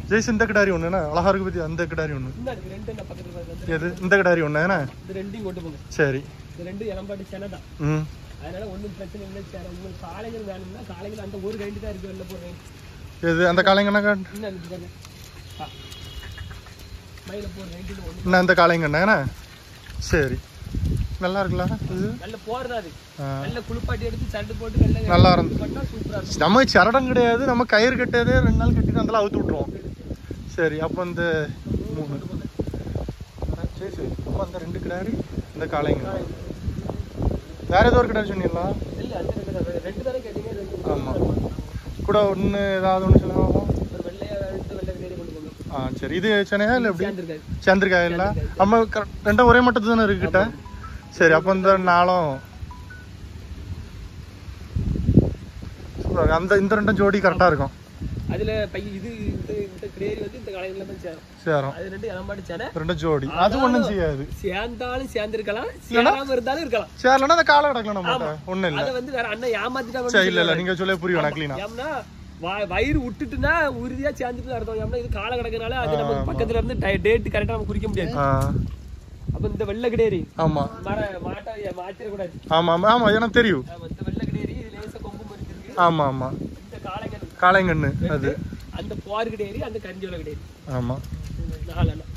ஜெய்ஸ் இந்த கிடாரி ஒண்ணுண்ணா அழகா இருக்கு பத்தி அந்த கிடாரி ஒண்ணு இந்த இருக்கு ரெண்டு என்ன பக்கத்துல பாருங்க. எது இந்த கிடாரி ஒண்ணு என்ன இது ரெண்டையும் கொண்டு போங்க சரி இது ரெண்டு இளம்பாட்டு சென்னை தான் ம் அதனால ஒன்றும் பிரச்சனை இல்லை சார் உங்களுக்கு காளைகள் வேணும்னா காளைகள் அந்த ஒரு கைண்டு தான் இருக்கு வெளில போடுறேன் எது அந்த காளைங்கண்ணா காட்டு. இன்னும் இருக்கு பாருங்க ஆ. மயில போடுற கைண்டு ஒன்று என்ன அந்த காளைங்கண்ணா என்ன சரி நல்லா இருக்குல்ல இது நல்ல போறதா அது ஆ. நல்ல குளிப்பாட்டி எடுத்து சண்டை போட்டு நல்ல நல்லா இருந்து பண்ணா சூப்பரா இருக்கும் நம்ம சரடம் கிடையாது நம்ம கயிறு கட்டதே ரெண்டு நாள் கட்டிட்டு அதெல்லாம் அவுத்து விட்ருவோம் சரி அப்போ இந்த மூணு சரி சரி அப்போ அந்த ரெண்டு கிடாரி இந்த காளைங்க வேற ஏதோ ஒரு கிடாரி சொன்னீங்களா இல்ல அந்த ரெண்டு தான் ரெண்டு தானே கேட்டீங்க ரெண்டு ஆமாம் கூட ஒன்று ஏதாவது ஒன்று சொல்லுவாங்க ஒரு வெள்ளையா ரெண்டு வெள்ளை கிரேடி கொண்டு போங்க ஆ சரி இது சென்னையா இல்லை எப்படி சேர்ந்துருக்காது சேர்ந்துருக்காயா இல்லை நம்ம correct- ரெண்டும் ஒரே மட்டத்து தானே இருக்குகிட்ட சரி அப்போ இந்த நாளும் சூப்பரா. அந்த இந்த ரெண்டும் ஜோடி கரெக்டாக இருக்கும் அதுல பைய இது இந்த இந்த கிரேடி வந்து இந்த காளைகள் தான் சேரும் சேரும் அது ரெண்டு இளம்பாட்டு சேனை ரெண்டும் ஜோடி அது ஒன்றும் செய்யாது சேர்ந்தாலும் சேர்ந்திருக்கலாம் சேராம இருந்தாலும் இருக்கலாம் சேரலன்னா அந்த காலை கிடக்கலாம் நம்மகிட்ட ஒன்றும் இல்லை அத வந்து வேற அண்ணன் ஏமாத்திட்டா சரி இல்லை இல்லை நீங்கள் சொல்ல புரியும் எனக்கு clean ஆ. ஏம்னா வ- வயிறு விட்டுட்டுனா உறுதியா சேர்ந்துட்டு அர்த்தம் ஏம்னா இது கால கிடக்கனால அது நமக்கு பக்கத்துல இருந்து டேட் கரெக்டா நம்ம குறிக்க முடியாது ஆ அப்ப இந்த வெள்ளை கிடேரி ஆமாம் மர மாட்டை மாத்திரக்கூடாது ஆமாம் ஆமாம் ஆமாம் எனக்கு தெரியும் ஆமா, இந்த வெள்ளை கிடேரி இது லேசா கொம்பு மறிச்சிருக்கு ஆமாம் ஆமாம் இந்த காளைகள் காளைங்கண்ணு அது அந்த போர் கிடேரி அந்த கரிஞ்சோல கிடேரி ஆமாம் நாலு அண்ணா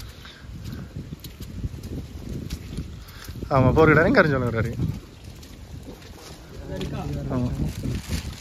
ஆமாம் போர் கிடாரையும் கரிஞ்சோளம் கிடாரி அது இருக்கா ஆமாம்